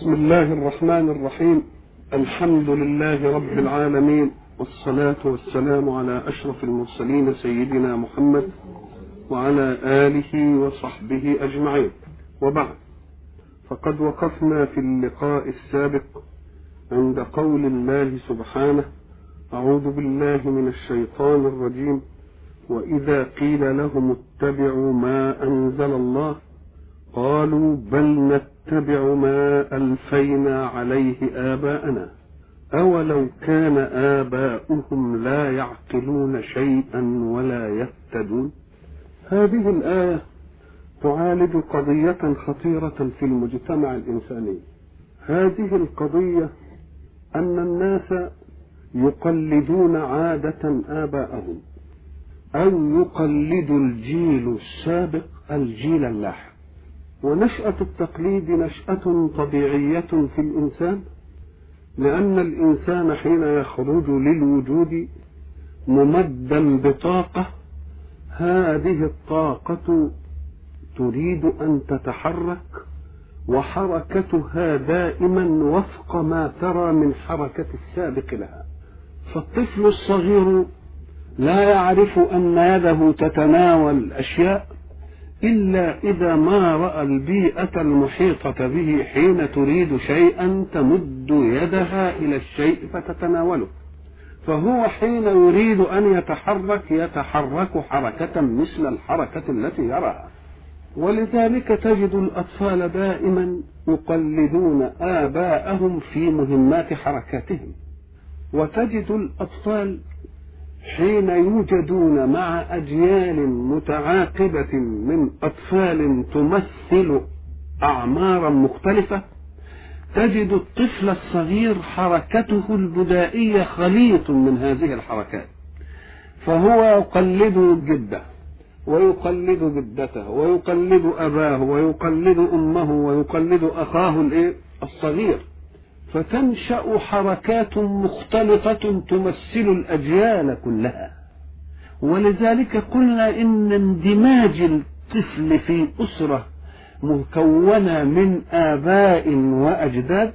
بسم الله الرحمن الرحيم الحمد لله رب العالمين والصلاة والسلام على أشرف المرسلين سيدنا محمد وعلى آله وصحبه أجمعين وبعد فقد وقفنا في اللقاء السابق عند قول الله سبحانه أعوذ بالله من الشيطان الرجيم وإذا قيل لهم اتبعوا ما أنزل الله قالوا بل نتبع ما ألفينا عليه آباءنا أولو كان آباؤهم لا يعقلون شيئا ولا يهتدون هذه الآية تعالج قضية خطيرة في المجتمع الإنساني هذه القضية أن الناس يقلدون عادة آباءهم أو يقلد الجيل السابق الجيل اللاحق ونشأة التقليد نشأة طبيعية في الإنسان لأن الإنسان حين يخرج للوجود ممدا بطاقة هذه الطاقة تريد أن تتحرك وحركتها دائما وفق ما ترى من حركة السابق لها فالطفل الصغير لا يعرف أن يده تتناول أشياء إلا إذا ما رأى البيئة المحيطة به حين تريد شيئا تمد يدها إلى الشيء فتتناوله فهو حين يريد أن يتحرك يتحرك حركة مثل الحركة التي يراها ولذلك تجد الأطفال دائما يقلدون آباءهم في مهمات حركاتهم وتجد الأطفال حين يوجدون مع أجيال متعاقبة من أطفال تمثل أعمارا مختلفة تجد الطفل الصغير حركته البدائية خليط من هذه الحركات فهو يقلد جده ويقلد جدته ويقلد أباه ويقلد أمه ويقلد أخاه الإيه؟ الصغير فتنشأ حركات مختلطة تمثل الأجيال كلها ولذلك قلنا إن اندماج الطفل في أسرة مكونة من آباء وأجداد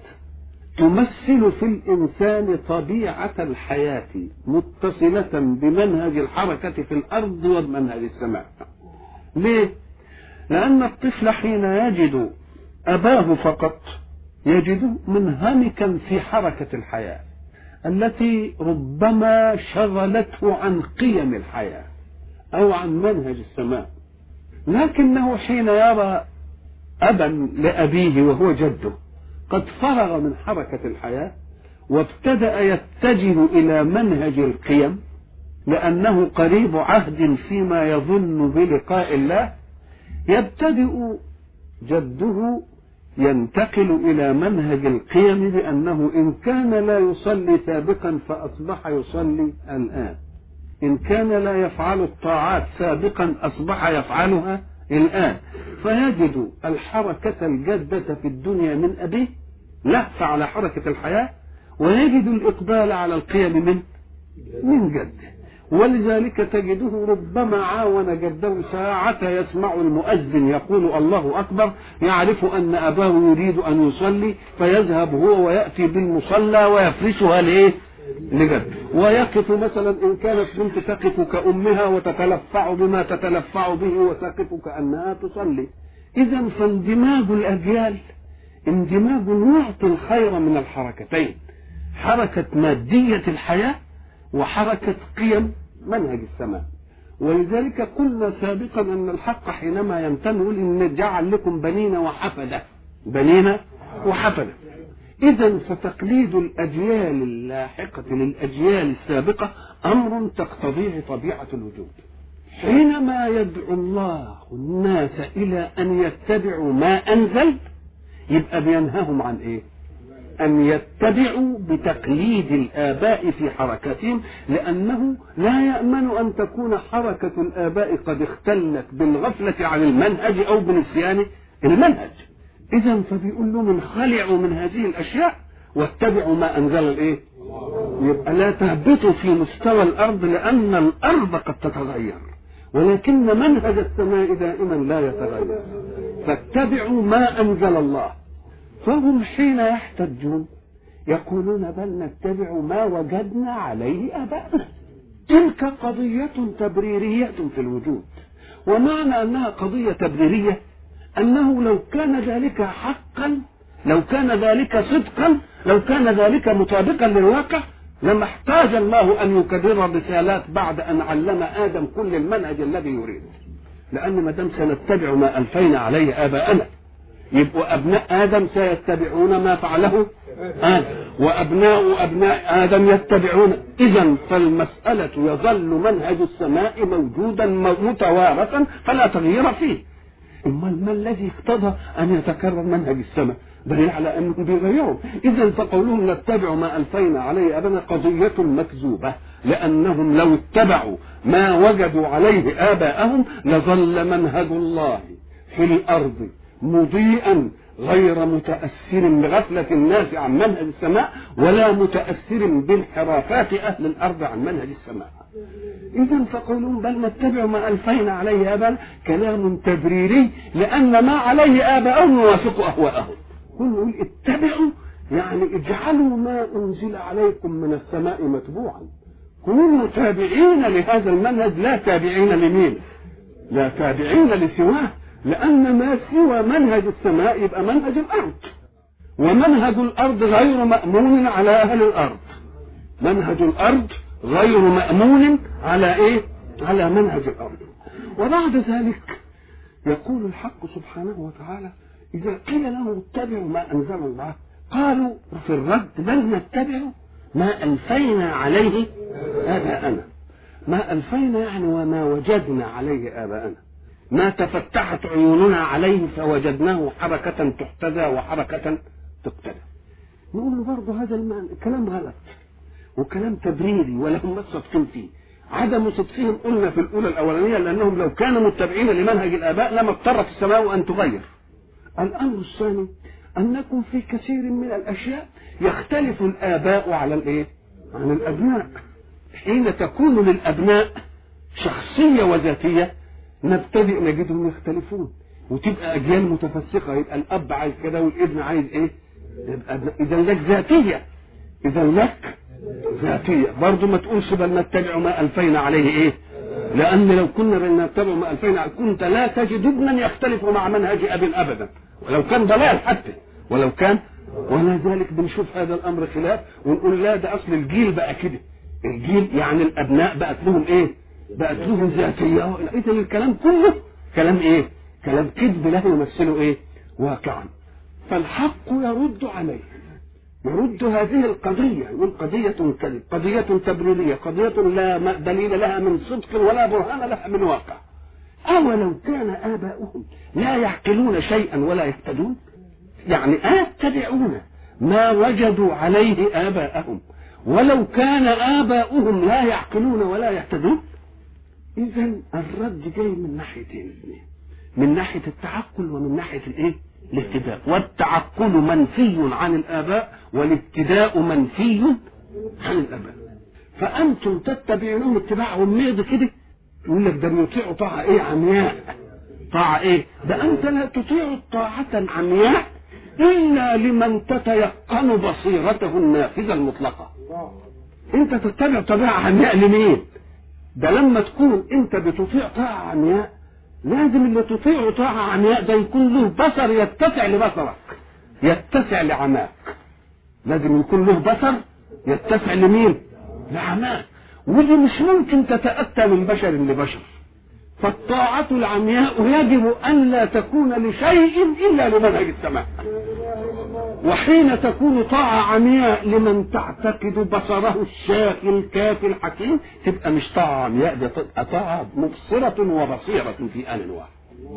تمثل في الإنسان طبيعة الحياة متصلة بمنهج الحركة في الأرض وبمنهج السماء ليه؟ لأن الطفل حين يجد أباه فقط يجد منهمكا في حركة الحياة التي ربما شغلته عن قيم الحياة أو عن منهج السماء لكنه حين يرى أبا لأبيه وهو جده قد فرغ من حركة الحياة وابتدأ يتجه إلى منهج القيم لأنه قريب عهد فيما يظن بلقاء الله يبتدئ جده ينتقل إلى منهج القيم بأنه إن كان لا يصلي سابقا فأصبح يصلي الآن إن كان لا يفعل الطاعات سابقا أصبح يفعلها الآن فيجد الحركة الجادة في الدنيا من أبيه لهف على حركة الحياة ويجد الإقبال على القيم من من جده ولذلك تجده ربما عاون جده ساعة يسمع المؤذن يقول الله أكبر يعرف أن أباه يريد أن يصلي فيذهب هو ويأتي بالمصلى ويفرشها لإيه؟ لجد ويقف مثلا إن كانت بنت تقف كأمها وتتلفع بما تتلفع به وتقف كأنها تصلي إذا فاندماج الأجيال اندماج يعطي الخير من الحركتين حركة مادية الحياة وحركة قيم منهج السماء ولذلك قلنا سابقا أن الحق حينما يمتن يقول إن جعل لكم بنين وحفدة بنين وحفدة إذا فتقليد الأجيال اللاحقة للأجيال السابقة أمر تقتضيه طبيعة الوجود حينما يدعو الله الناس إلى أن يتبعوا ما أنزل يبقى بينهاهم عن إيه؟ أن يتبعوا بتقليد الآباء في حركاتهم لأنه لا يأمن أن تكون حركة الآباء قد اختلت بالغفلة عن المنهج أو بنسيان المنهج إذا فبيقول لهم انخلعوا من هذه الأشياء واتبعوا ما أنزل الإيه؟ يبقى لا تهبطوا في مستوى الأرض لأن الأرض قد تتغير ولكن منهج السماء دائما لا يتغير فاتبعوا ما أنزل الله فهم حين يحتجون يقولون بل نتبع ما وجدنا عليه آباءنا تلك قضية تبريرية في الوجود ومعنى أنها قضية تبريرية أنه لو كان ذلك حقا لو كان ذلك صدقا لو كان ذلك مطابقا للواقع لما احتاج الله أن يكرر الرسالات بعد أن علم آدم كل المنهج الذي يريده لأن ما دام سنتبع ما ألفينا عليه آباءنا يبقوا أبناء آدم سيتبعون ما فعله آدم وأبناء أبناء آدم يتبعون إذا فالمسألة يظل منهج السماء موجودا متوارثا فلا تغيير فيه امال ما الذي اقتضى ان يتكرر منهج السماء دليل على انهم بيغيروا اذا فقولهم نتبع ما الفينا عليه ابنا قضيه مكذوبه لانهم لو اتبعوا ما وجدوا عليه اباءهم لظل منهج الله في الارض مضيئا غير متاثر بغفله الناس عن منهج السماء ولا متاثر بانحرافات اهل الارض عن منهج السماء إذا فقولون بل نتبع ما ألفينا عليه آباءنا كلام تبريري لأن ما عليه آباءهم يوافق أهواءهم كل يقول اتبعوا يعني اجعلوا ما أنزل عليكم من السماء متبوعا كونوا تابعين لهذا المنهج لا تابعين لمين لا تابعين لسواه لأن ما سوى منهج السماء يبقى منهج الأرض ومنهج الأرض غير مأمون على أهل الأرض منهج الأرض غير مأمون على ايه على منهج الارض وبعد ذلك يقول الحق سبحانه وتعالى اذا قيل لهم اتبعوا ما انزل الله قالوا في الرد بل نتبع ما الفينا عليه اباءنا ما الفينا يعني وما وجدنا عليه اباءنا ما تفتحت عيوننا عليه فوجدناه حركة تحتذى وحركة تقتدى نقول له برضه هذا الكلام غلط وكلام تبريري ولهم ما صدقين فيه عدم صدقهم قلنا في الاولى الاولانيه لانهم لو كانوا متبعين لمنهج الاباء لما اضطرت السماء ان تغير الامر الثاني انكم في كثير من الاشياء يختلف الاباء على الايه عن الابناء حين تكون للابناء شخصيه وذاتيه نبتدئ نجدهم يختلفون وتبقى اجيال متفسقه يبقى الاب عايز كده والابن عايز ايه يبقى اذا لك ذاتيه اذا لك ذاتية برضه ما تقولش بل نتبع ما ألفينا عليه إيه لأن لو كنا بل نتبع ما ألفينا كنت لا تجد ابنا يختلف مع منهج أب أبدا ولو كان ضلال حتى ولو كان ولا ذلك بنشوف هذا الأمر خلاف ونقول لا ده أصل الجيل بقى كده الجيل يعني الأبناء بقت لهم إيه بقت لهم ذاتية إذا الكلام كله كلام إيه كلام كذب لا يمثله إيه واقعا فالحق يرد عليه يرد هذه القضية يقول قضية كذب قضية تبريرية قضية لا دليل لها من صدق ولا برهان لها من واقع أولو كان آباؤهم لا يعقلون شيئا ولا يهتدون يعني آتبعون ما وجدوا عليه آباءهم ولو كان آباؤهم لا يعقلون ولا يهتدون إذا الرد جاي من ناحيتين من ناحية التعقل ومن ناحية الإيه؟ الاهتداء والتعقل منفي عن الآباء والابتداء منفي عن الآباء فأنتم تتبعونهم اتباعهم ميض كده يقول لك ده بيطيعوا طاعة إيه عمياء طاعة إيه ده أنت لا تطيع طاعة عمياء إلا لمن تتيقن بصيرته النافذة المطلقة أنت تتبع طبيعة عمياء لمين ده لما تكون أنت بتطيع طاعة عمياء لازم اللي تطيعه طاعة عمياء ده يكون له بصر يتسع لبصرك يتسع لعماك لازم يكون له بصر يتسع لمين لعماك ودي مش ممكن تتأتى من بشر لبشر فالطاعة العمياء يجب أن لا تكون لشيء إلا لمنهج السماء وحين تكون طاعة عمياء لمن تعتقد بصره الشافي الكافي الحكيم تبقى مش طاعة عمياء دي تبقى طاعة مبصرة وبصيرة في آن واحد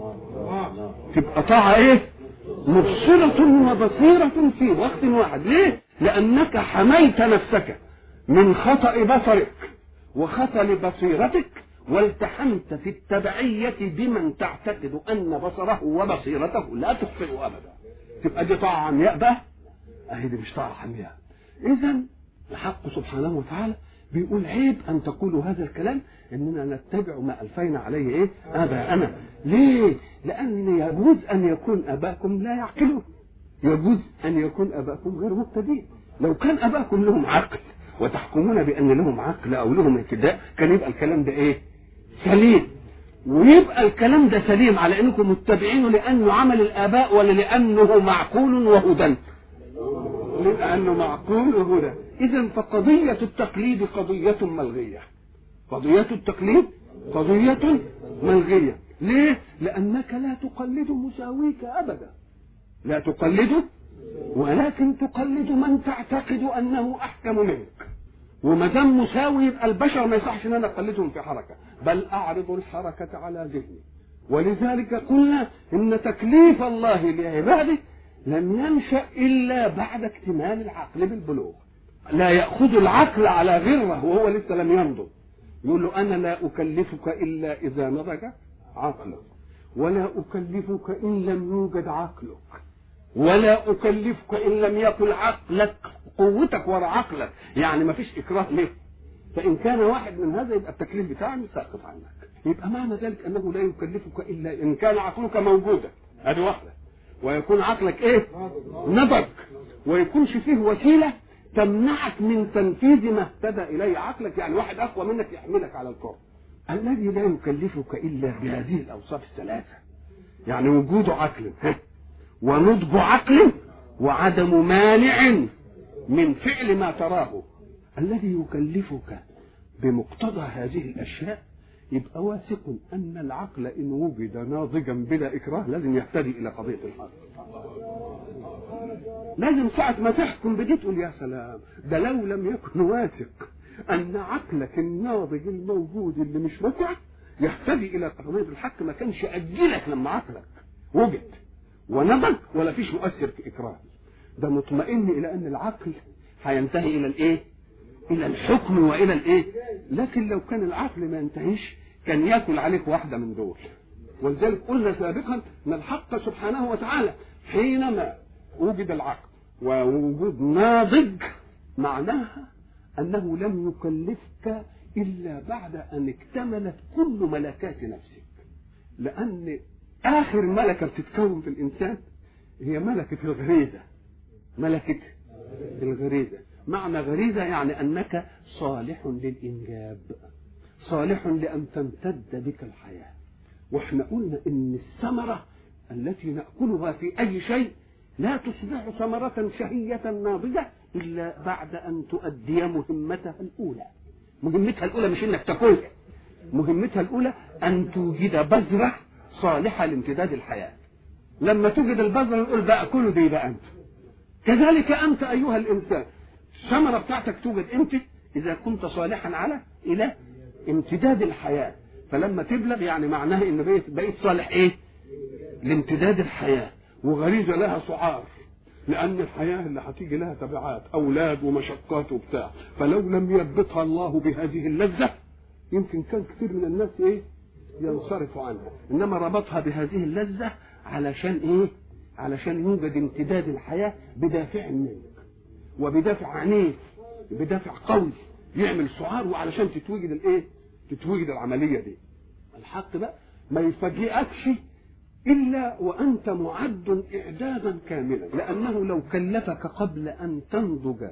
تبقى طاعة ايه مبصرة وبصيرة في وقت واحد ليه لأنك حميت نفسك من خطأ بصرك وخطأ بصيرتك والتحمت في التبعية بمن تعتقد أن بصره وبصيرته لا تخطئ أبدا تبقى دي طاعة عمياء بقى أهي دي مش طاعة عمياء إذا الحق سبحانه وتعالى بيقول عيب أن تقولوا هذا الكلام إننا نتبع ما ألفينا عليه إيه آباءنا ليه؟ لأن يجوز أن يكون آباءكم لا يعقلون يجوز ان يكون اباكم غير مهتدين لو كان اباكم لهم عقل وتحكمون بان لهم عقل او لهم اهتداء كان يبقى الكلام ده ايه سليم ويبقى الكلام ده سليم على انكم متبعينه لانه عمل الاباء ولا لانه معقول وهدى لانه معقول وهدى اذا فقضيه التقليد قضيه ملغيه قضيه التقليد قضيه ملغيه ليه لانك لا تقلد مساويك ابدا لا تقلده ولكن تقلد من تعتقد انه احكم منك وما دام مساوي يبقى البشر ما يصحش ان انا اقلدهم في حركه بل اعرض الحركه على ذهني ولذلك قلنا ان تكليف الله لعباده لم ينشا الا بعد اكتمال العقل بالبلوغ لا ياخذ العقل على غره وهو لسه لم ينضج يقول له انا لا اكلفك الا اذا نضج عقلك ولا اكلفك ان لم يوجد عقلك ولا اكلفك ان لم يكن عقلك قوتك ورا عقلك يعني ما فيش اكراه له فان كان واحد من هذا يبقى التكليف بتاعه ساقط عنك يبقى معنى ذلك انه لا يكلفك الا ان كان عقلك موجودا ادي واحده ويكون عقلك ايه نضج ويكونش فيه وسيله تمنعك من تنفيذ ما اهتدى اليه عقلك يعني واحد اقوى منك يحملك على الكره الذي لا يكلفك الا بهذه الاوصاف الثلاثه يعني وجود عقل ونضج عقل وعدم مانع من فعل ما تراه الذي يكلفك بمقتضى هذه الاشياء يبقى واثق ان العقل ان وجد ناضجا بلا اكراه لازم يهتدي الى قضيه الحق لازم ساعة ما تحكم بدي تقول يا سلام ده لو لم يكن واثق ان عقلك الناضج الموجود اللي مش ركع يهتدي الى قضيه الحق ما كانش اجلك لما عقلك وجد ونضج ولا فيش مؤثر في اكراه ده مطمئن الى ان العقل هينتهي الى الايه الى الحكم والى الايه لكن لو كان العقل ما ينتهيش كان ياكل عليك واحده من دول ولذلك قلنا سابقا ان الحق سبحانه وتعالى حينما وجد العقل ووجود ناضج معناها انه لم يكلفك الا بعد ان اكتملت كل ملكات نفسك لان اخر ملكه بتتكون في الانسان هي ملكه الغريزه ملكه الغريزه معنى غريزه يعني انك صالح للانجاب صالح لان تمتد بك الحياه واحنا قلنا ان الثمره التي ناكلها في اي شيء لا تصبح ثمرة شهية ناضجة إلا بعد أن تؤدي مهمتها الأولى مهمتها الأولى مش إنك تاكلها مهمتها الأولى أن توجد بذرة صالحة لامتداد الحياة لما توجد البذرة نقول بقى كله دي بقى أنت كذلك أنت أيها الإنسان الثمرة بتاعتك توجد أنت إذا كنت صالحا على إلى امتداد الحياة فلما تبلغ يعني معناها إن بقيت, بقيت صالح إيه لامتداد الحياة وغريزة لها سعار لأن الحياة اللي هتيجي لها تبعات أولاد ومشقات وبتاع فلو لم يربطها الله بهذه اللذة يمكن كان كثير من الناس إيه ينصرفوا عنها إنما ربطها بهذه اللذة علشان إيه علشان يوجد امتداد الحياة بدافع منك وبدافع عنيف بدافع قوي يعمل سعار وعلشان تتوجد الايه تتوجد العمليه دي الحق بقى ما يفاجئكش الا وانت معد اعدادا كاملا لانه لو كلفك قبل ان تنضج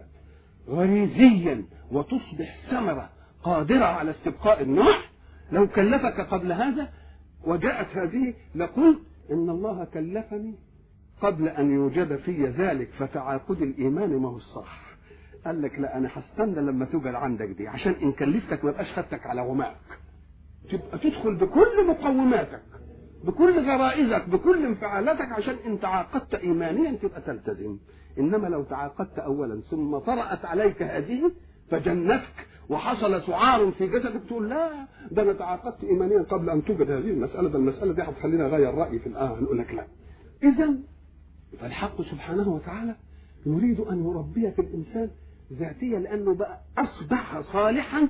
غريزيا وتصبح ثمره قادره على استبقاء النوع لو كلفك قبل هذا وجاءت هذه لقلت ان الله كلفني قبل ان يوجد في ذلك فتعاقد الايمان ما هو الصح قال لك لا انا هستنى لما توجد عندك دي عشان ان كلفتك ما بقاش خدتك على غماك تبقى تدخل بكل مقوماتك بكل غرائزك بكل انفعالاتك عشان ان تعاقدت ايمانيا تبقى تلتزم انما لو تعاقدت اولا ثم طرات عليك هذه فجنتك وحصل سعار في جسدك تقول لا ده انا تعاقدت ايمانيا قبل ان توجد هذه المساله ده المساله دي هتخليني اغير رايي في الان هنقول لك لا اذا فالحق سبحانه وتعالى يريد ان يربي في الانسان ذاتيه لانه بقى اصبح صالحا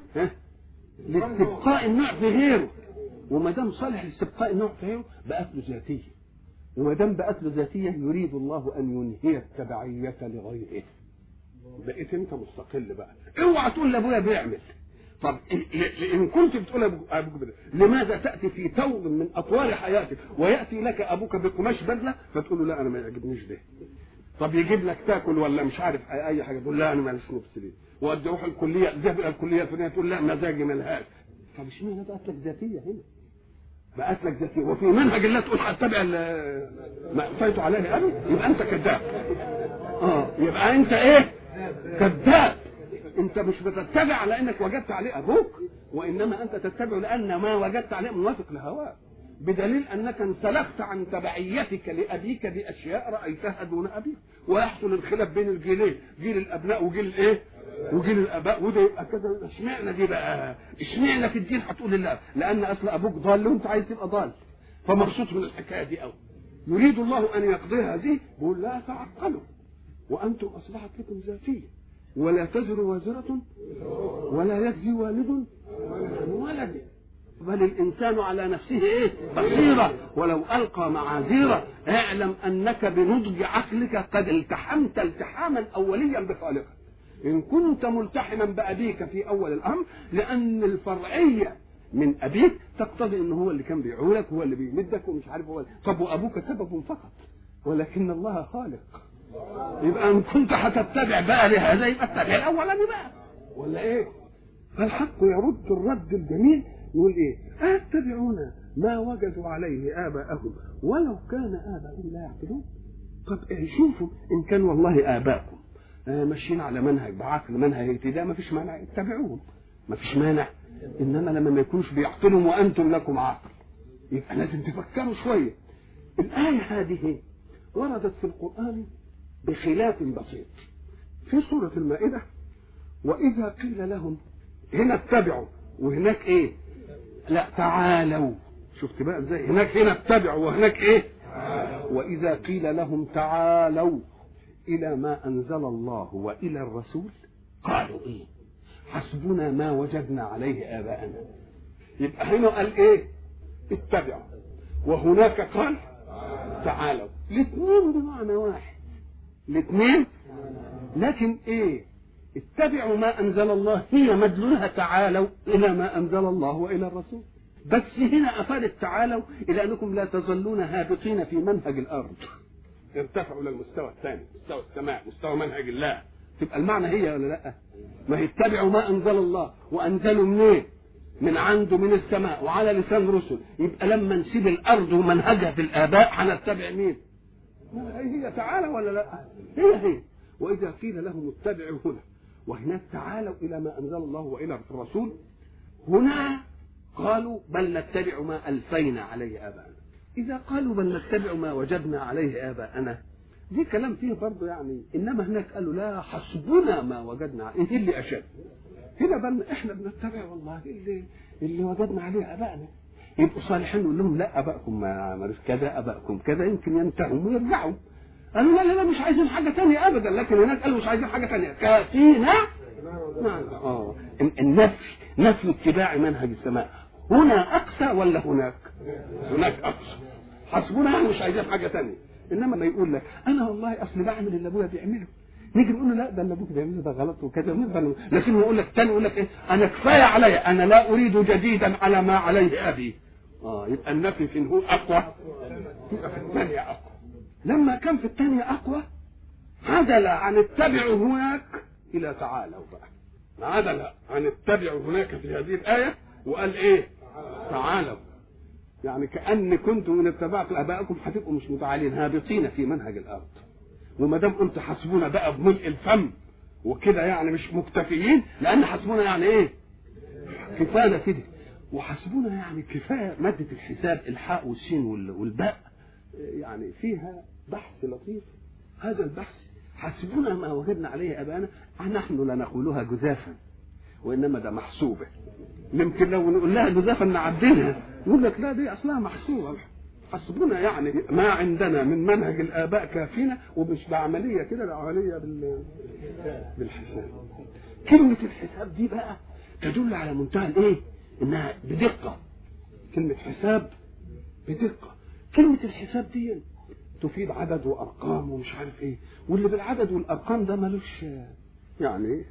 لاستبقاء النوع في غيره وما دام صالح لاستبقاء النوع في غيره بقت له ذاتيه وما دام بقت له ذاتيه يريد الله ان ينهي التبعيه لغيره بقيت انت مستقل بقى اوعى تقول لابويا بيعمل طب ان كنت بتقول ابوك لماذا تاتي في ثوب من اطوار حياتك وياتي لك ابوك بقماش بدله فتقول له لا انا ما يعجبنيش ده طب يجيب لك تاكل ولا مش عارف اي أي حاجه تقول لا انا ماليش نفس ليه وادي اروح الكليه ذهب الى الكليه الفلانيه تقول لا مزاجي ملهاش طب اشمعنى بقت لك ذاتيه هنا بقت لك ذاتيه وفي منهج الله تقول هتبع ال- ما اعطيت عليه ابي يبقى انت كذاب اه يبقى انت ايه كذاب انت مش بتتبع على انك وجدت عليه ابوك وانما انت تتبع لان ما وجدت عليه موافق لهواك بدليل انك انسلخت عن تبعيتك لابيك باشياء رايتها دون ابيك ويحصل الخلاف بين الجيلين جيل الابناء وجيل الايه وجيل الاباء وده يبقى كذا اشمعنى دي بقى اشمعنى في الدين هتقول الله لان اصل ابوك ضال وانت عايز تبقى ضال فمبسوط من الحكايه دي قوي يريد الله ان يقضي هذه بيقول لا تعقلوا وانتم اصبحت لكم ذاتيه ولا تزر وازرة ولا يجزي والد عن ولده بل الانسان على نفسه ايه بصيره ولو القى معاذيره اعلم انك بنضج عقلك قد التحمت التحاما اوليا بخالقك ان كنت ملتحما بابيك في اول الامر لان الفرعيه من ابيك تقتضي ان هو اللي كان بيعولك هو اللي بيمدك ومش عارف هو طب وابوك سبب فقط ولكن الله خالق يبقى ان كنت هتتبع بقى لهذا يبقى اتبع الاولاني بقى ولا ايه فالحق يرد الرد الجميل يقول ايه اتبعون ما وجدوا عليه اباءهم ولو كان اباءهم لا يعقلون طب إيه شوفوا ان كان والله اباءكم آه ماشيين على منهج بعقل منهج اهتداء ما فيش مانع اتبعوهم ما فيش مانع انما لما ما يكونوش بيعقلوا وانتم لكم عقل يبقى لازم تفكروا شويه الايه هذه وردت في القران بخلاف بسيط في سورة المائدة وإذا قيل لهم هنا اتبعوا وهناك إيه لا تعالوا شفت بقى ازاي هناك هنا اتبعوا وهناك إيه وإذا قيل لهم تعالوا إلى ما أنزل الله وإلى الرسول قالوا إيه حسبنا ما وجدنا عليه آباءنا يبقى هنا قال إيه اتبعوا وهناك قال تعالوا الاثنين بمعنى واحد الاثنين لكن ايه اتبعوا ما انزل الله هي مدلولها تعالوا الى ما انزل الله والى الرسول بس هنا افادت تعالوا الى انكم لا تظلون هابطين في منهج الارض ارتفعوا للمستوى الثاني مستوى السماء مستوى منهج الله تبقى المعنى هي ولا لا ما هي اتبعوا ما انزل الله وانزلوا منين من عنده من السماء وعلى لسان رسل يبقى لما نسيب الارض ومنهجها في الاباء هنتبع مين هي تعالى ولا لا هي هي واذا قيل لهم اتبعوا هنا وهناك تعالوا الى ما انزل الله والى الرسول هنا قالوا بل نتبع ما الفينا عليه اباءنا اذا قالوا بل نتبع ما وجدنا عليه اباءنا دي كلام فيه برضه يعني انما هناك قالوا لا حسبنا ما وجدنا عليه ايه اللي اشد هنا بل احنا بنتبع والله اللي اللي وجدنا عليه ابائنا يبقوا صالحين نقول لهم لا ابائكم ما عملوش كذا ابائكم كذا يمكن ينتهوا ويرجعوا قالوا لا لا لا مش عايزين حاجه ثانيه ابدا لكن هناك قالوا مش عايزين حاجه ثانيه كافينا نعم اه النفي نفي اتباع منهج السماء هنا اقصى ولا هناك؟ هناك اقصى حسبنا يعني مش عايزين حاجه ثانيه انما ما يقول لك انا والله اصل بعمل اللي ابويا بيعمله نيجي نقول له لا ده اللي ابوك بيعمله ده غلط وكذا ونفضل لكن يقول لك تاني يقول لك ايه انا كفايه عليا انا لا اريد جديدا على ما عليه ابي اه يبقى النفي في هو اقوى يبقى في الثانيه اقوى لما كان في الثانيه اقوى عدل عن اتبعوا هناك الى تعالوا بقى عدل عن اتبعوا هناك في هذه الايه وقال ايه تعالوا يعني كان كنتم ان اتبعتم اباءكم هتبقوا مش متعالين هابطين في منهج الارض وما دام قلت حسبونا بقى بملء الفم وكده يعني مش مكتفيين لان حسبونا يعني ايه كفايه كده وحسبونا يعني كفايه ماده الحساب الحاء والسين والباء يعني فيها بحث لطيف هذا البحث حسبونا ما وجدنا عليه ابانا نحن لا نقولها جزافا وانما ده محسوبه يمكن لو نقول لها جزافا نعدلها يقول لك لا دي اصلها محسوبه حسبنا يعني ما عندنا من منهج الاباء كافينا ومش بعمليه كده ده عمليه بال بالحساب كلمه الحساب دي بقى تدل على منتهى الايه انها بدقه كلمه حساب بدقه كلمه الحساب دي تفيد عدد وارقام ومش عارف ايه واللي بالعدد والارقام ده ملوش يعني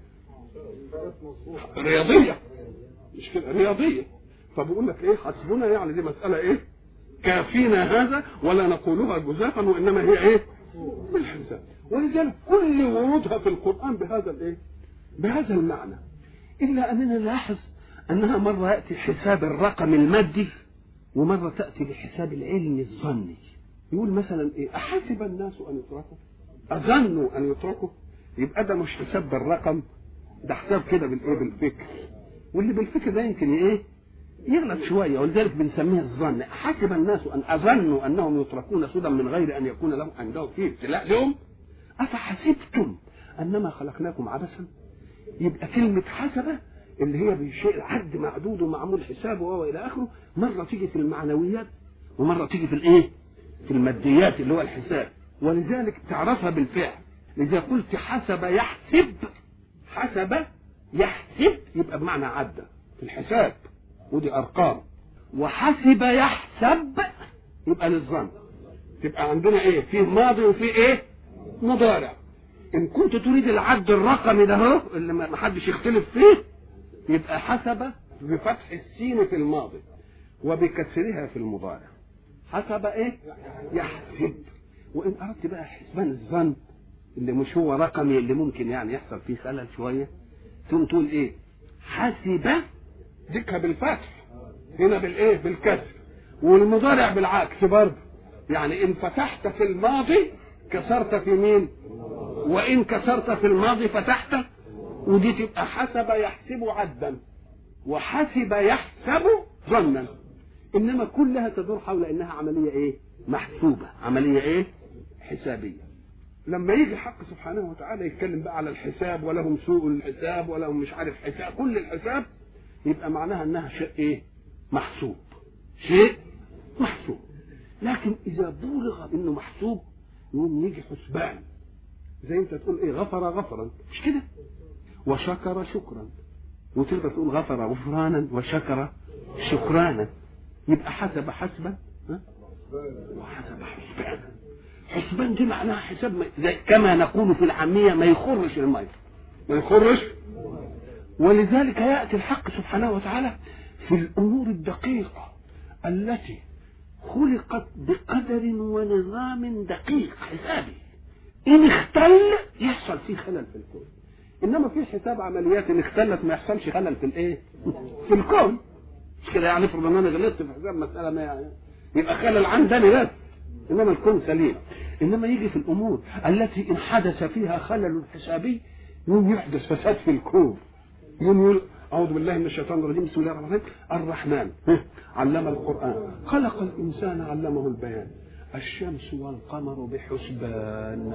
رياضيه مش كده رياضيه فبيقول لك ايه حسبنا يعني دي مساله ايه كافينا هذا ولا نقولها جزافا وانما هي ايه بالحساب ولذلك كل ورودها في القرآن بهذا الايه بهذا المعنى إلا أننا نلاحظ أنها مرة يأتي حساب الرقم المادي ومرة تأتي بحساب العلم الظني يقول مثلا إيه أحسب الناس أن يتركوا أظنوا أن يتركوا يبقى ده مش حساب بالرقم ده حساب كده بالإيه بالفكر واللي بالفكر ده يمكن إيه يغلط شوية ولذلك بنسميها الظن حسب الناس أن أظنوا أنهم يتركون سدى من غير أن يكون لهم عندهم فيه ابتلاء لهم أفحسبتم أنما خلقناكم عبثا يبقى كلمة حسبة اللي هي بشيء عد معدود ومعمول حسابه والى اخره مره تيجي في المعنويات ومره تيجي في الايه؟ في الماديات اللي هو الحساب ولذلك تعرفها بالفعل اذا قلت حسب يحسب حسب يحسب يبقى بمعنى عدى في الحساب ودي ارقام وحسب يحسب يبقى للظن تبقى عندنا ايه؟ فيه ماضي وفيه ايه؟ مضارع ان كنت تريد العد الرقمي ده اهو اللي ما حدش يختلف فيه يبقى حسب بفتح السين في الماضي وبكسرها في المضارع حسب ايه يحسب وان اردت بقى حسبان الظن اللي مش هو رقمي اللي ممكن يعني يحصل فيه خلل شويه ثم تقول ايه حسب ديكها بالفتح هنا بالايه بالكسر والمضارع بالعكس برضه يعني ان فتحت في الماضي كسرت في مين وان كسرت في الماضي فتحت ودي تبقى حسب يحسب عدا وحسب يحسب ظنا انما كلها تدور حول انها عمليه ايه محسوبه عمليه ايه حسابيه لما يجي الحق سبحانه وتعالى يتكلم بقى على الحساب ولهم سوء الحساب ولهم مش عارف حساب كل الحساب يبقى معناها انها شيء ايه محسوب شيء محسوب لكن اذا بلغ انه محسوب يقوم يجي حسبان زي انت تقول ايه غفر غفرا مش كده وشكر شكرا وتقدر تقول غفر غفرانا وشكر شكرانا يبقى حسب حسبا ها؟ وحسب حسبانا حسبان دي معناها حساب ما زي كما نقول في العامية ما يخرش المية ما يخرش ولذلك يأتي الحق سبحانه وتعالى في الأمور الدقيقة التي خلقت بقدر ونظام دقيق حسابي إن اختل يحصل فيه خلل في الكون انما في حساب عمليات ان اختلت ما يحصلش خلل في الايه؟ في الكون مش كده يعني افرض ان انا غلطت في حساب مساله ما يعني يبقى خلل عندني بس انما الكون سليم انما يجي في الامور التي ان حدث فيها خلل حسابي يوم يحدث فساد في الكون يوم يقول أعوذ بالله من الشيطان الرجيم بسم الله الرحمن الرحيم الرحمن علم القرآن خلق الإنسان علمه البيان الشمس والقمر بحسبان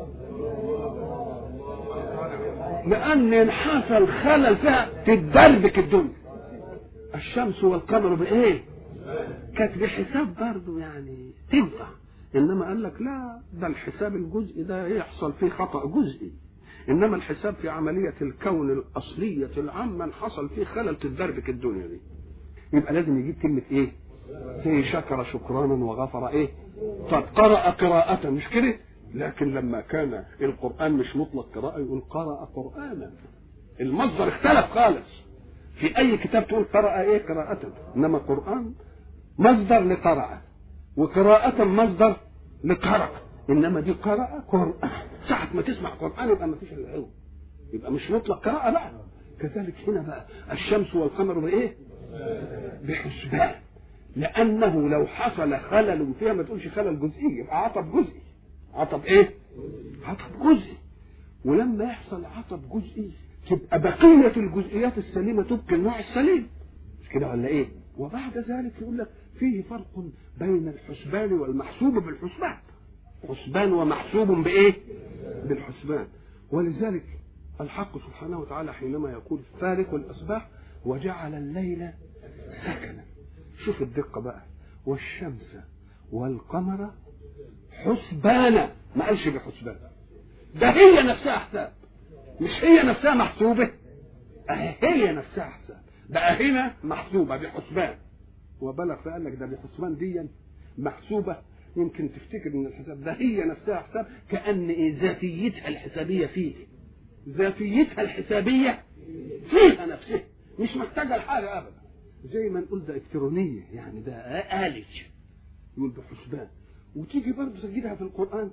لأن إن حصل خلل فيها تتدربك الدنيا الشمس والقمر بإيه؟ كانت بحساب برضه يعني تنفع إنما قال لك لا ده الحساب الجزئي ده يحصل فيه خطأ جزئي إنما الحساب في عملية الكون الأصلية العامة حصل فيه خلل تتدربك الدنيا دي يبقى لازم يجيب كلمة إيه؟ زي شكر شكرانا وغفر إيه؟ طب قرأ قراءة مش كده؟ لكن لما كان القرآن مش مطلق قراءة يقول قرأ قرآنا المصدر اختلف خالص في أي كتاب تقول قرأ إيه قراءة إنما قرآن مصدر لقرأ وقراءة مصدر لقرأ إنما دي قرأ قرآن ساعة ما تسمع قرآن يبقى ما فيش إلا هو يبقى مش مطلق قراءة بقى كذلك هنا بقى الشمس والقمر بإيه؟ بحسبان لأنه لو حصل خلل فيها ما تقولش خلل جزئي يبقى عطب جزئي عطب ايه عطب جزئي ولما يحصل عطب جزئي تبقى بقية الجزئيات السليمة تبقي النوع السليم مش كده ولا ايه وبعد ذلك يقول لك فيه فرق بين الحسبان والمحسوب بالحسبان حسبان ومحسوب بايه بالحسبان ولذلك الحق سبحانه وتعالى حينما يقول فارق الأصباح وجعل الليل سكنا شوف الدقة بقى والشمس والقمر حسبانا ما قالش بحسبان ده هي نفسها حساب مش هي نفسها محسوبة هي نفسها حساب بقى هنا محسوبة بحسبان وبلغ فقال لك ده بحسبان دي محسوبة يمكن تفتكر ان الحساب ده هي نفسها حساب كأن إيه ذاتيتها الحسابية فيه ذاتيتها الحسابية فيها نفسها مش محتاجة لحاجة أبدا زي ما نقول ده إلكترونية يعني ده آلج يقول بحسبان وتيجي برضه تجدها في القرآن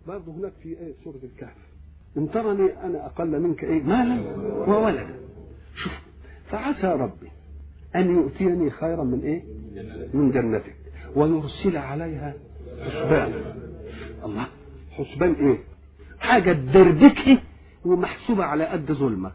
برضه هناك في ايه سوره الكهف ان ترني انا اقل منك ايه مالا وولدا شوف فعسى ربي ان يؤتيني خيرا من ايه من جنتك ويرسل عليها حسبان الله حسبان ايه حاجه تدربكي ومحسوبه على قد ظلمك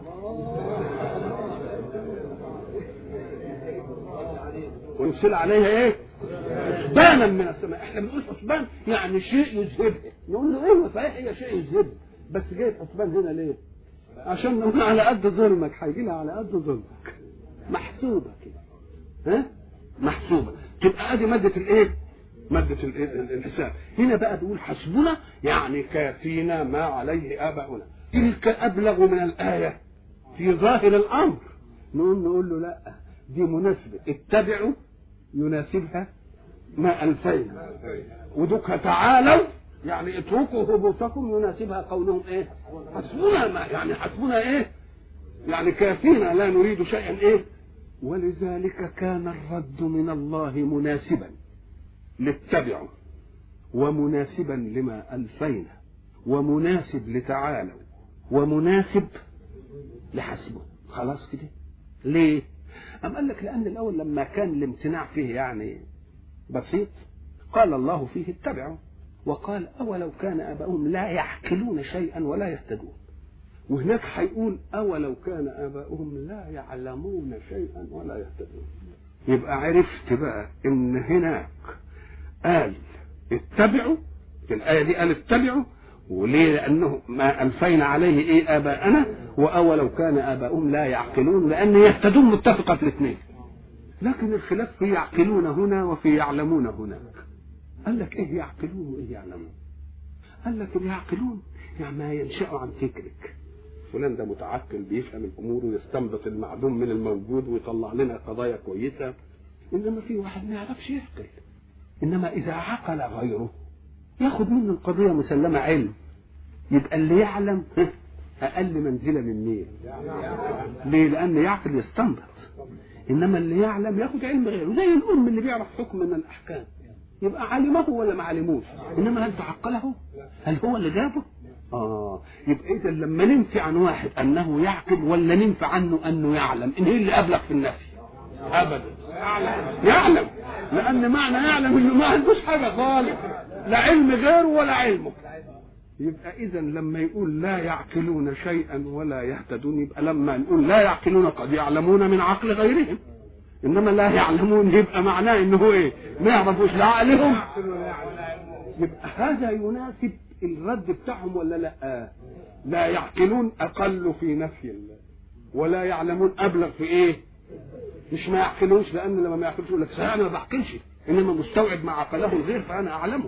ويرسل عليها ايه حسبانا من السماء احنا بنقول حسبان يعني شيء يذهبها نقول له ايوه صحيح هي شيء يذهبها بس جايب حسبان هنا ليه عشان نقول على قد ظلمك هيجي لها على قد ظلمك محسوبه كده ها محسوبه تبقى ادي ماده الايه مادة الحساب هنا بقى بيقول حسبنا يعني كافينا ما عليه آباؤنا تلك أبلغ من الآية في ظاهر الأمر نقول نقول له لا دي مناسبة اتبعوا يناسبها ما ألفينا ودك تعالوا يعني اتركوا هبوطكم يناسبها قولهم ايه حسبنا ما يعني حسبنا ايه يعني كافينا لا نريد شيئا ايه ولذلك كان الرد من الله مناسبا لاتبعوا ومناسبا لما ألفينا ومناسب لتعالوا ومناسب لحسبه خلاص كده ليه أم قال لك لأن الأول لما كان الامتناع فيه يعني بسيط قال الله فيه اتبعوا وقال أولو كان آباؤهم لا يعقلون شيئا ولا يهتدون وهناك هيقول أولو كان آباؤهم لا يعلمون شيئا ولا يهتدون يبقى عرفت بقى إن هناك قال اتبعوا في الآية دي قال اتبعوا وليه لأنه ما ألفينا عليه إيه آباءنا وأولو كان آباؤهم لا يعقلون لأن يهتدون متفقة في الاثنين لكن الخلاف في يعقلون هنا وفي يعلمون هناك قال لك إيه يعقلون وإيه يعلمون قال لك اللي يعقلون يعني ما ينشأ عن فكرك فلان ده متعقل بيفهم الأمور ويستنبط المعدوم من الموجود ويطلع لنا قضايا كويسة إنما في واحد ما يعرفش يعقل انما اذا عقل غيره ياخد منه القضيه مسلمه علم يبقى اللي يعلم اقل منزله من مين ليه لان يعقل يستنبط انما اللي يعلم ياخد علم غيره زي الام اللي بيعرف حكم من الاحكام يبقى علمه ولا ما علموش انما هل تعقله هل هو اللي جابه اه يبقى اذا لما ننفي عن واحد انه يعقل ولا ننفي عنه انه يعلم ان هي اللي ابلغ في النفي ابدا يعلم لان معنى يعلم انه ما عندوش حاجه خالص لا علم غيره ولا علمه يبقى اذا لما يقول لا يعقلون شيئا ولا يهتدون يبقى لما نقول لا يعقلون قد يعلمون من عقل غيرهم انما لا يعلمون يبقى معناه انه ايه ما يعرفوش لا عقلهم يبقى هذا يناسب الرد بتاعهم ولا لا لا يعقلون اقل في نفي الله ولا يعلمون ابلغ في ايه مش ما يعقلوش لان لما ما يعقلوش يقول لك صحيح انا ما بعقلش انما مستوعب ما عقله الغير فانا اعلمه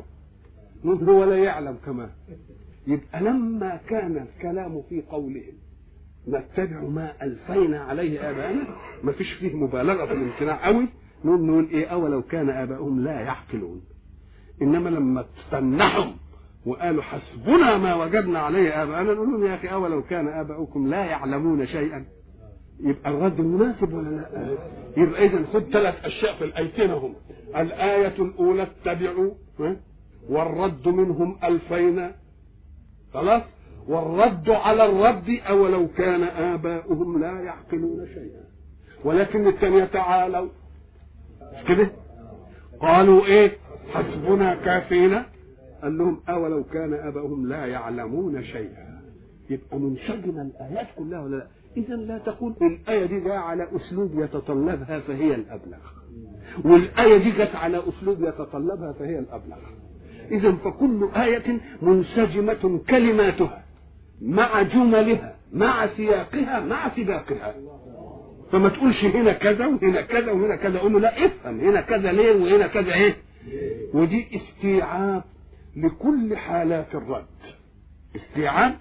هو لا يعلم كمان يبقى لما كان الكلام في قولهم نتبع ما الفينا عليه اباءنا ما فيش فيه مبالغه في الامتناع قوي نقول نقول ايه اولو كان اباؤهم لا يعقلون انما لما تتنحهم وقالوا حسبنا ما وجدنا عليه اباءنا نقول لهم يا اخي اولو كان اباؤكم لا يعلمون شيئا يبقى الرد مناسب ولا لا؟ يبقى اذا خد ثلاث اشياء في الايتين هم الايه الاولى اتبعوا والرد منهم الفينا خلاص والرد على الرد اولو كان اباؤهم لا يعقلون شيئا ولكن الثانيه تعالوا مش كده قالوا ايه حسبنا كافينا قال لهم اولو كان اباؤهم لا يعلمون شيئا يبقى منسجمه الايات كلها ولا لا اذا لا تقول الايه دي جايه على اسلوب يتطلبها فهي الابلغ والايه دي جت على اسلوب يتطلبها فهي الابلغ اذا فكل ايه منسجمه كلماتها مع جملها مع سياقها مع سباقها فما تقولش هنا كذا وهنا كذا وهنا كذا قول له لا افهم هنا كذا ليه وهنا كذا ايه ودي استيعاب لكل حالات الرد استيعاب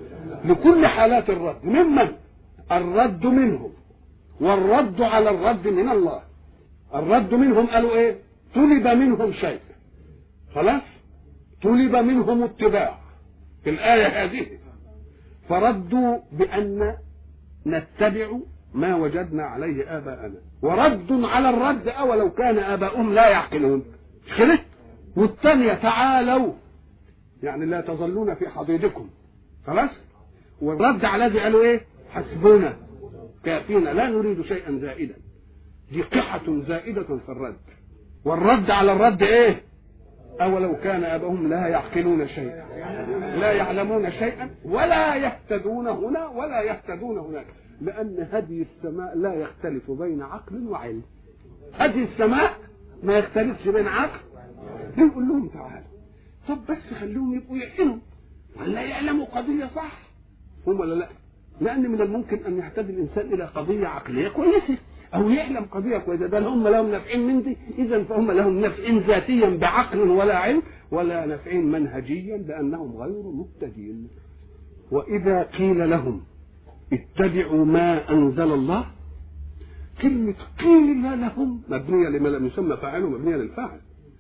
لكل حالات الرد ممن الرد منهم والرد على الرد من الله الرد منهم قالوا ايه طلب منهم شيء خلاص طلب منهم اتباع في الآية هذه فردوا بأن نتبع ما وجدنا عليه آباءنا ورد على الرد أولو كان آباؤهم لا يعقلون كده والثانية تعالوا يعني لا تظلون في حضيضكم خلاص والرد على الذي قالوا ايه حسبنا كافينا لا نريد شيئا زائدا دي قحة زائدة في الرد والرد على الرد ايه أولو كان أباهم لا يعقلون شيئا لا يعلمون شيئا ولا يهتدون هنا ولا يهتدون هناك لأن هدي السماء لا يختلف بين عقل وعلم هدي السماء ما يختلفش بين عقل يقول لهم تعالوا طب بس خليهم يبقوا يحلوا ولا يعلموا قضية صح هم ولا لا لأن من الممكن أن يهتدي الإنسان إلى قضية عقلية كويسة أو يعلم قضية كويسة ده هم لهم نفعين من دي إذا فهم لهم نفع ذاتيا بعقل ولا علم ولا نفع منهجيا لأنهم غير مهتدين وإذا قيل لهم اتبعوا ما أنزل الله كلمة قيل لهم مبنية لما لم يسمى فاعله مبنية للفاعل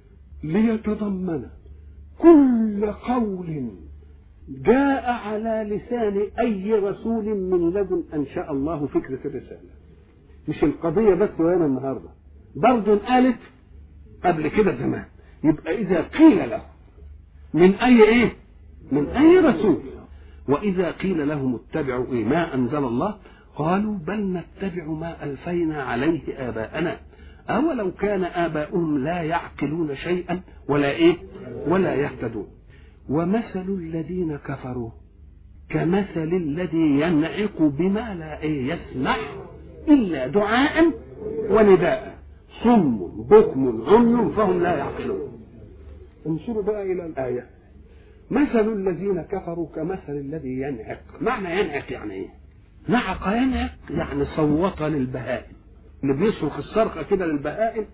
ليتضمن كل قول جاء على لسان أي رسول من لدن أنشأ الله فكرة الرسالة مش القضية بس وهنا النهاردة برضه قالت قبل كده زمان يبقى إذا قيل له من أي إيه من أي رسول وإذا قيل لهم اتبعوا إيه ما أنزل الله قالوا بل نتبع ما ألفينا عليه آباءنا أولو كان آباؤهم لا يعقلون شيئا ولا إيه ولا يهتدون ومثل الذين كفروا كمثل الذي ينعق بما لا إيه يسمع إلا دعاء ونداء صم بكم عمي فهم لا يعقلون انظروا بقى إلى الآية مثل الذين كفروا كمثل الذي ينعق معنى ينعق يعني ايه نعق ينعق يعني صوت للبهائم اللي بيصرخ الصرخه كده للبهائم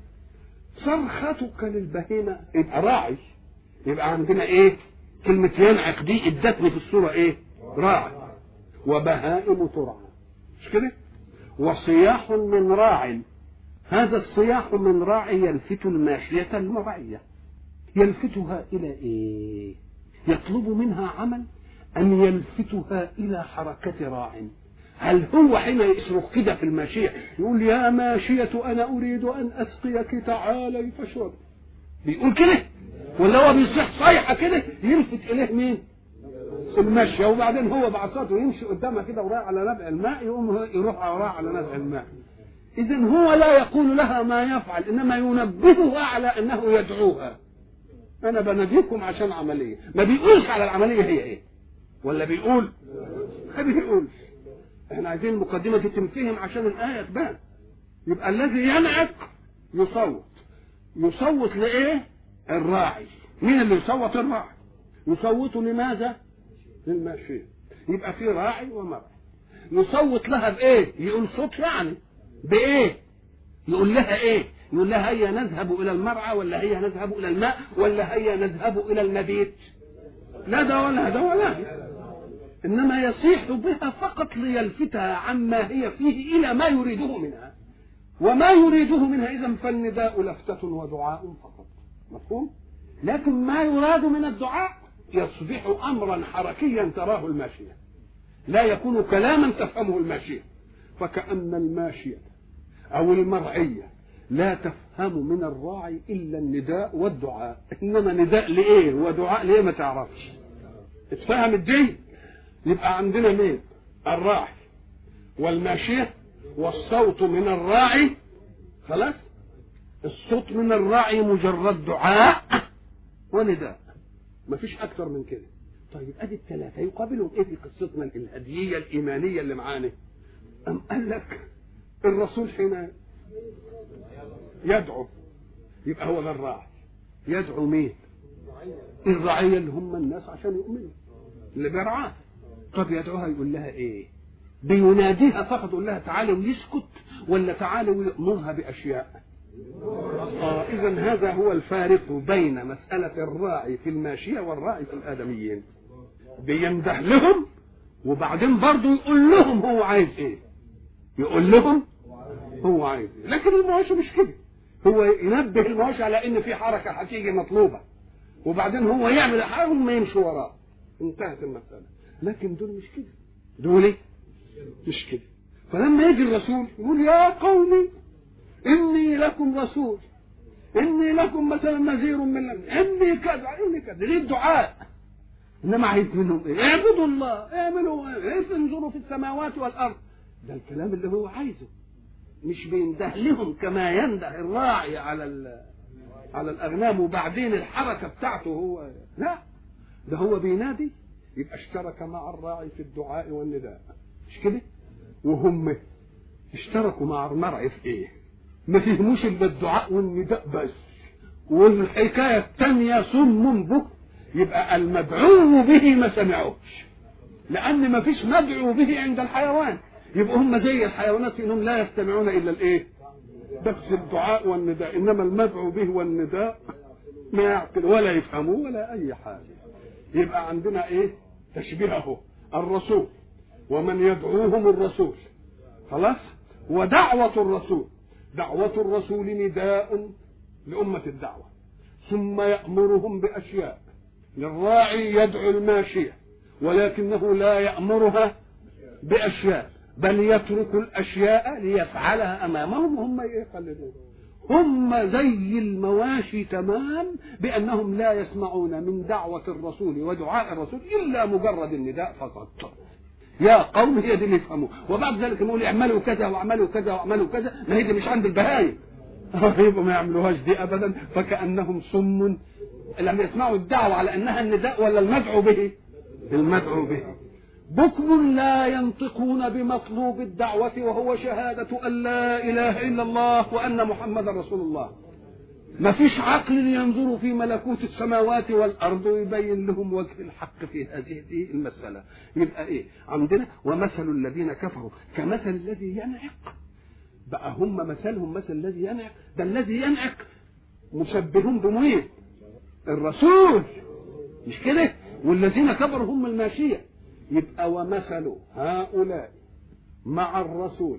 صرختك للبهيمه يبقى راعي يبقى عندنا ايه كلمة ينعق دي ادتني في الصورة ايه راعي وبهائم ترعى مش كده وصياح من راع هذا الصياح من راعي يلفت الماشية المرعية يلفتها إلى إيه يطلب منها عمل أن يلفتها إلى حركة راع هل هو حين يصرخ كده في الماشية يقول يا ماشية أنا أريد أن أسقيك تعالي فاشرب بيقول كده ولا هو بيصيح صيحة كده يلفت إليه مين المشي وبعدين هو بعصاته يمشي قدامها كده ورايح على نبع الماء يقوم يروح وراء على نبع الماء إذا هو لا يقول لها ما يفعل إنما ينبهها على أنه يدعوها أنا بناديكم عشان عملية ما بيقولش على العملية هي إيه ولا بيقول ما بيقولش احنا عايزين المقدمة دي تنفهم عشان الآية تبان يبقى الذي ينعق يصوت يصوت لإيه الراعي مين اللي يصوت الراعي يصوت لماذا للماشية يبقى في راعي ومرعي يصوت لها بايه يقول صوت يعني بايه يقول لها ايه يقول لها هيا نذهب الى المرعى ولا هيا نذهب الى الماء ولا هيا نذهب الى المبيت لا ده ولا ده ولا انما يصيح بها فقط ليلفتها عما هي فيه الى ما يريده منها وما يريده منها اذا فالنداء لفتة ودعاء فقط مفهوم لكن ما يراد من الدعاء يصبح امرا حركيا تراه الماشيه لا يكون كلاما تفهمه الماشيه فكأن الماشيه او المرعيه لا تفهم من الراعي الا النداء والدعاء انما نداء لايه ودعاء ليه ما تعرفش اتفهم الدين يبقى عندنا مين الراعي والماشيه والصوت من الراعي خلاص الصوت من الراعي مجرد دعاء ونداء مفيش اكتر من كده طيب ادي الثلاثه يقابلهم ايه في قصتنا الهديه الايمانيه اللي معانا ام قال لك الرسول حين يدعو يبقى هو ده الراعي يدعو مين الرعيه اللي هم الناس عشان يؤمنوا اللي بيرعاه طب يدعوها يقول لها ايه بيناديها فقط يقول لها تعالوا ويسكت ولا تعالوا ويأمرها بأشياء آه إذا هذا هو الفارق بين مسألة الراعي في الماشية والراعي في الآدميين بينده لهم وبعدين برضه يقول لهم هو عايز ايه يقول لهم هو عايز ايه لكن المواشي مش كده هو ينبه المواشي على ان في حركة هتيجي مطلوبة وبعدين هو يعمل حاجة وما يمشي وراه انتهت المسألة لكن دول مش كده دول ايه مش كده فلما يجي الرسول يقول يا قومي إني لكم رسول إني لكم مثلا نذير من لم إني كذا إني كذا ليه الدعاء انما عايز منهم ايه اعبدوا الله اعملوا ايه انظروا في السماوات والارض ده الكلام اللي هو عايزه مش بينده لهم كما ينده الراعي على ال- على الاغنام وبعدين الحركه بتاعته هو لا ده هو بينادي يبقى اشترك مع الراعي في الدعاء والنداء مش كده وهم اشتركوا مع المرعي في ايه ما فهموش الا الدعاء والنداء بس والحكايه الثانيه صم بكم يبقى المدعو به ما سمعوش لان ما فيش مدعو به عند الحيوان يبقى هم زي الحيوانات في انهم لا يستمعون الا الايه بس الدعاء والنداء انما المدعو به والنداء ما يعقل ولا يفهموه ولا اي حاجه يبقى عندنا ايه تشبيه اهو الرسول ومن يدعوهم الرسول خلاص ودعوة الرسول دعوة الرسول نداء لأمة الدعوة ثم يأمرهم بأشياء للراعي يدعو الماشية ولكنه لا يأمرها بأشياء بل يترك الأشياء ليفعلها أمامهم وهم يقلدون هم زي المواشي تمام بأنهم لا يسمعون من دعوة الرسول ودعاء الرسول إلا مجرد النداء فقط يا قوم هي دي اللي يفهموه وبعد ذلك نقول اعملوا كذا واعملوا كذا واعملوا كذا ما هي دي مش عند البهايم يبقوا ما يعملوهاش دي ابدا فكانهم صم لم يسمعوا الدعوه على انها النداء ولا المدعو به المدعو به بكم لا ينطقون بمطلوب الدعوة وهو شهادة أن لا إله إلا الله وأن محمد رسول الله ما فيش عقل ينظر في ملكوت السماوات والارض ويبين لهم وجه الحق في هذه المساله يبقى ايه عندنا ومثل الذين كفروا كمثل الذي ينعق بقى هم مثلهم مثل الذي ينعق ده الذي ينعق مشبهون بمين الرسول مش كده والذين كفروا هم الماشيه يبقى ومثل هؤلاء مع الرسول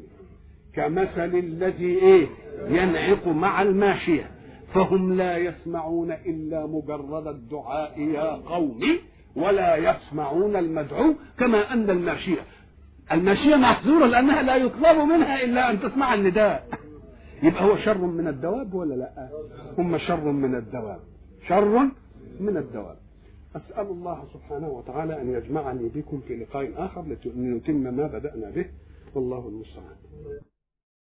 كمثل الذي ايه ينعق مع الماشيه فهم لا يسمعون الا مجرد الدعاء يا قوم ولا يسمعون المدعو كما ان الماشيه الماشيه محظوره لانها لا يطلب منها الا ان تسمع النداء يبقى هو شر من الدواب ولا لا هم شر من الدواب شر من الدواب أسأل الله سبحانه وتعالى أن يجمعني بكم في لقاء آخر لنتم ما بدأنا به والله المستعان